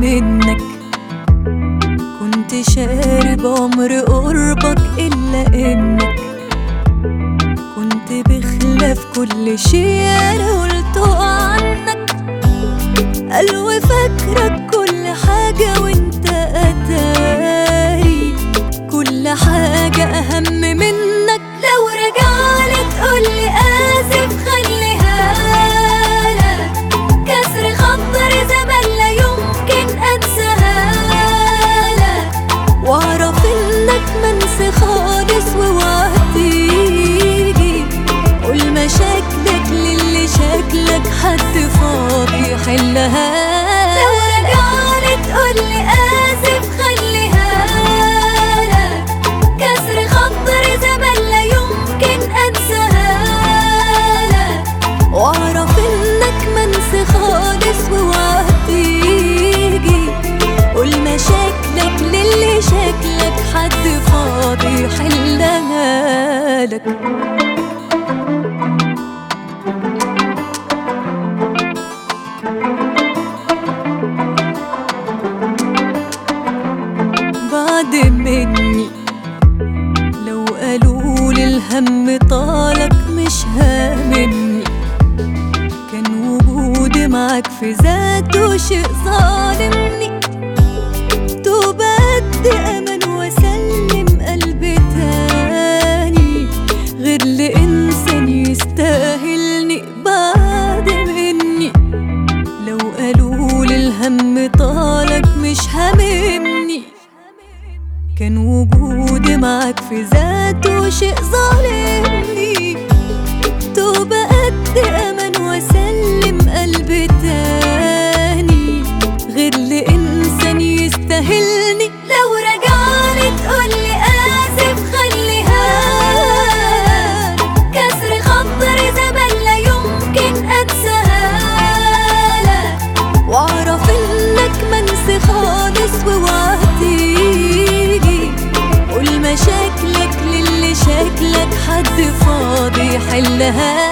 منك كنت شارب عمر قربك إلا إنك كنت بخلاف كل شي أنا قلته عنك قالوا فاكرك كل حاجة وانت أتاري كل حاجة أهم منك لو رجعلي تقولي آسف خليها لك كسر خاطر زمان لا يمكن أنساها لك واعرف انك منسي خالص ووقتيجي قول مشاكلك للي شكلك حد فاضي يحلها لو رجعلي تقولي آسف خليها لك كسر خاطر زمان لا يمكن أنساها لك واعرف انك منسي خالص ووقتيجي قول مشاكلك للي شكلك حد فاضي يحلها لك بعد مني لو قالوا لي الهم طالك مش هاممني كان وجودي معاك في ذاته شيء ظالمني توب قد أمن وسلم قلبي تاني غير لإنسان يستاهلني بعد مني لو قالوا لي الهم طالك مش هاممني كان وجودي معاك في ذاته شيء ظالمني توب قد أمن وسلم قلبي تاني غير لإنسان يستاهلني لو رجعلي تقولي آسف خليها لك كسر خاطر زمان لا يمكن أنساها لك واعرف انك منسي خالص ووقتيجي قول مشاكلك للي شكلك حد فاضي يحلها